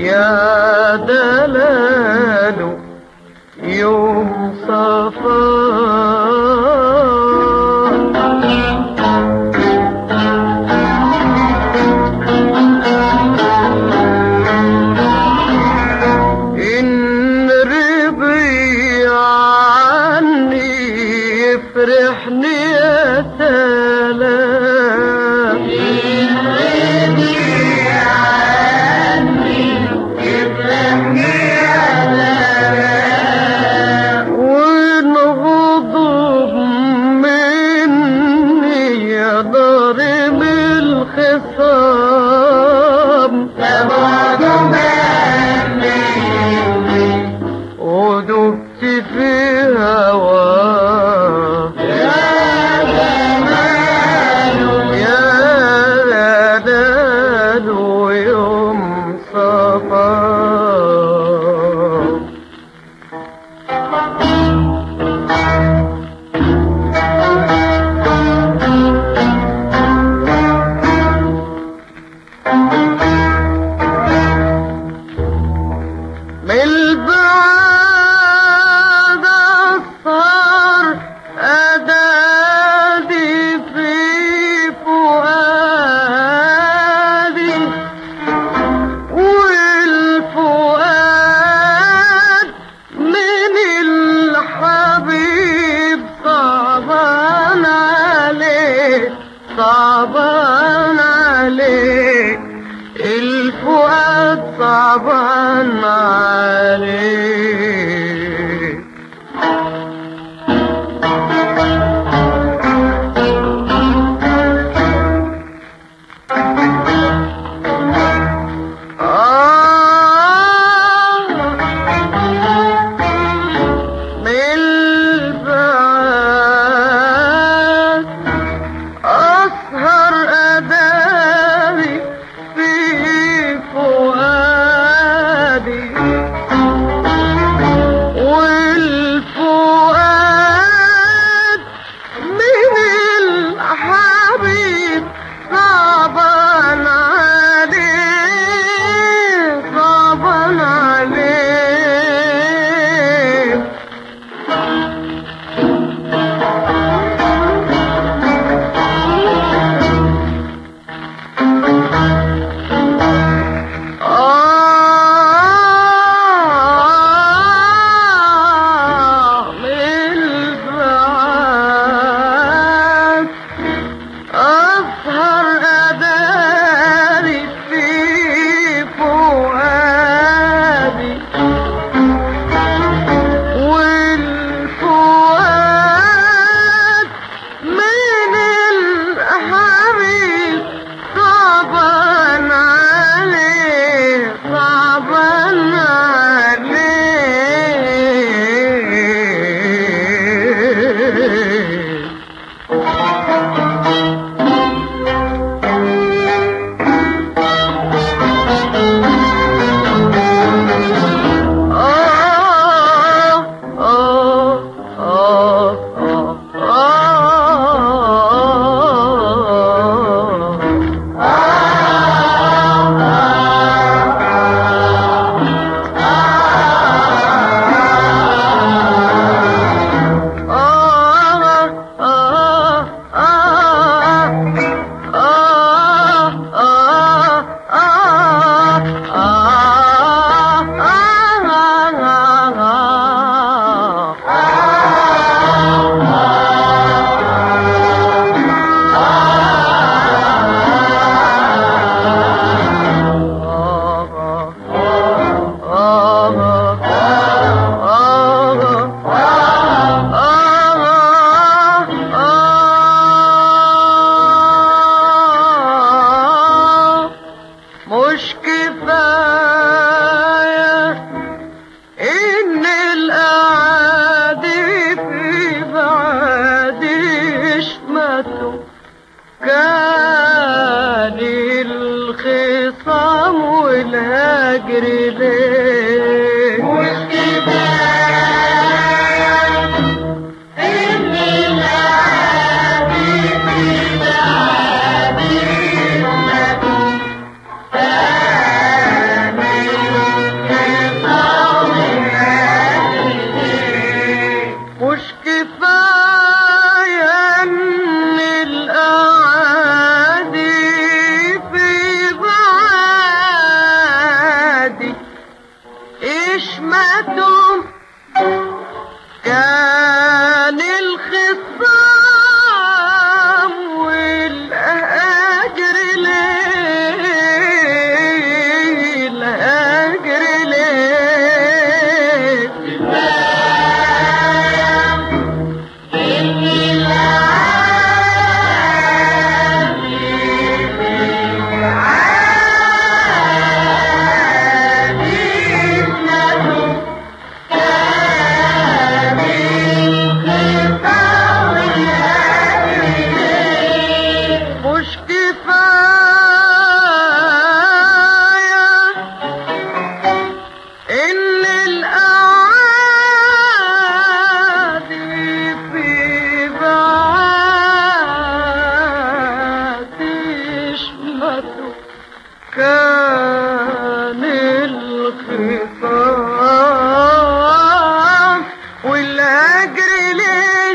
يا دلال يوم صفا إن رضي عني يفرحني يا سلام وإن غضب مني يا ضارب الخصام ودبت في هواه يا دلال يوم صفا من البعد أسهر أدادي في فؤادي والفؤاد من الحبيب صعبان عليه صعبان عليه الفؤاد صعبان عليه من البعاد أسهر أداري في فؤادي والفؤاد من الحبيب صعبان عليه صعبان عليه آه من البعاد أسهر أداري في فؤادي والفؤاد من الحبيب صعبان عليه صعبان عليه مش كفاية إن الأعادي في بعادي شمتوا كان الخصام والهجر ليه مش كفاية إن الأعادي في بعادي شمتوا حشمتهم كان الخصام والهجر ليه الهجر ليه مش كفاية إن الأعادي في بعاد شمته كان الخصام والهجر ليه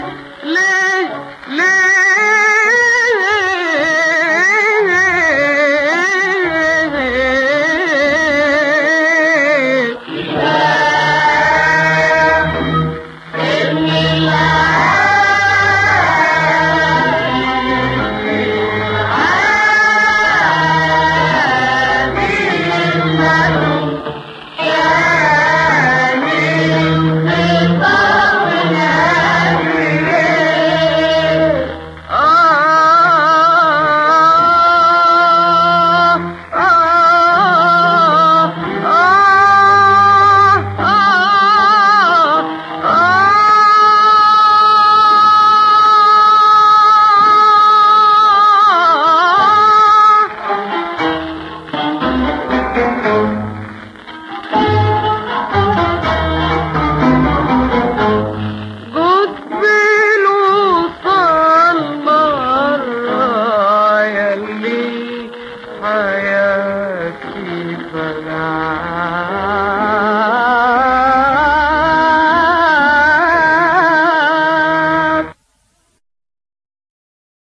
ليه ليه قبل وصل مرة يلي حياتي فلا